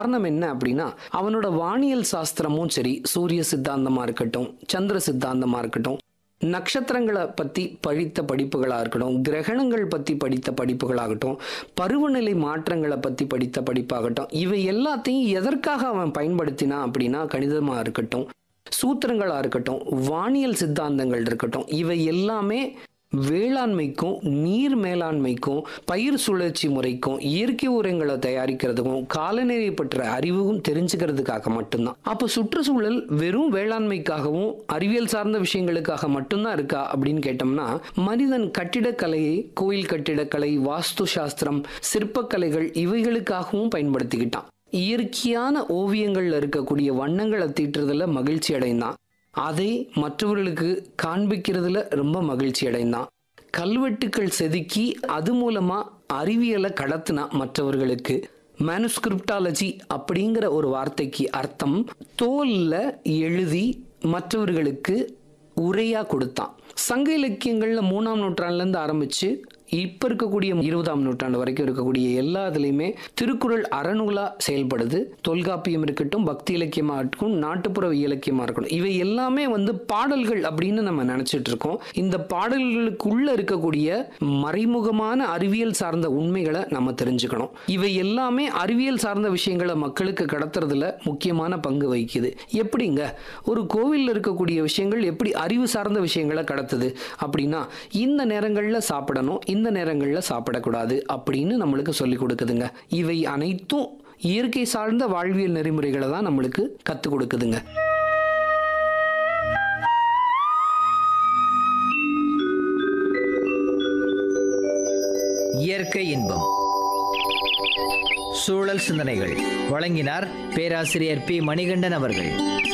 காரணம் என்ன அப்படின்னா அவனோட வானியல் சாஸ்திரமும் சரி சூரிய சித்தாந்தமா இருக்கட்டும் சந்திர சித்தாந்தமா இருக்கட்டும் நட்சத்திரங்களை பற்றி படித்த படிப்புகளாக இருக்கட்டும் கிரகணங்கள் பற்றி படித்த படிப்புகளாகட்டும் பருவநிலை மாற்றங்களை பற்றி படித்த படிப்பாகட்டும் இவை எல்லாத்தையும் எதற்காக அவன் பயன்படுத்தினான் அப்படின்னா கணிதமாக இருக்கட்டும் சூத்திரங்களாக இருக்கட்டும் வானியல் சித்தாந்தங்கள் இருக்கட்டும் இவை எல்லாமே வேளாண்மைக்கும் நீர் மேலாண்மைக்கும் பயிர் சுழற்சி முறைக்கும் இயற்கை உரங்களை தயாரிக்கிறதுக்கும் காலநிலை பற்ற அறிவும் தெரிஞ்சுக்கிறதுக்காக மட்டும்தான் அப்போ சுற்றுச்சூழல் வெறும் வேளாண்மைக்காகவும் அறிவியல் சார்ந்த விஷயங்களுக்காக மட்டும்தான் இருக்கா அப்படின்னு கேட்டோம்னா மனிதன் கட்டிடக்கலையை கோயில் கட்டிடக்கலை வாஸ்து சாஸ்திரம் சிற்பக்கலைகள் இவைகளுக்காகவும் பயன்படுத்திக்கிட்டான் இயற்கையான ஓவியங்கள்ல இருக்கக்கூடிய வண்ணங்களை தீட்டுறதுல மகிழ்ச்சி அடைந்தான் அதை மற்றவர்களுக்கு காண்பிக்கிறதுல ரொம்ப மகிழ்ச்சி அடைந்தான் கல்வெட்டுக்கள் செதுக்கி அது மூலமா அறிவியலை கடத்தினா மற்றவர்களுக்கு மேனுஸ்கிரிப்டாலஜி அப்படிங்கிற ஒரு வார்த்தைக்கு அர்த்தம் தோல்ல எழுதி மற்றவர்களுக்கு உரையா கொடுத்தான் சங்க இலக்கியங்கள்ல மூணாம் நூற்றாண்டுல இருந்து ஆரம்பிச்சு இப்ப இருக்கக்கூடிய இருபதாம் நூற்றாண்டு வரைக்கும் இருக்கக்கூடிய எல்லா இதுலையுமே திருக்குறள் அறநூலா செயல்படுது தொல்காப்பியம் இருக்கட்டும் பக்தி இலக்கியமா இருக்கட்டும் நாட்டுப்புற இலக்கியமா இருக்கட்டும் இவை எல்லாமே வந்து பாடல்கள் அப்படின்னு நம்ம நினைச்சிட்டு இருக்கோம் இந்த பாடல்களுக்குள்ள இருக்கக்கூடிய மறைமுகமான அறிவியல் சார்ந்த உண்மைகளை நம்ம தெரிஞ்சுக்கணும் இவை எல்லாமே அறிவியல் சார்ந்த விஷயங்களை மக்களுக்கு கடத்துறதுல முக்கியமான பங்கு வகிக்குது எப்படிங்க ஒரு கோவில்ல இருக்கக்கூடிய விஷயங்கள் எப்படி அறிவு சார்ந்த விஷயங்களை கடத்துது அப்படின்னா இந்த நேரங்களில் சாப்பிடணும் இந்த நேரங்களில் சாப்பிடக்கூடாது அப்படின்னு நம்மளுக்கு சொல்லி கொடுக்குதுங்க இவை அனைத்தும் இயற்கை சார்ந்த வாழ்வியல் நெறிமுறைகளை தான் நம்மளுக்கு கற்றுக் கொடுக்குதுங்க இயற்கை இன்பம் சூழல் சிந்தனைகள் வழங்கினார் பேராசிரியர் பி மணிகண்டன் அவர்கள்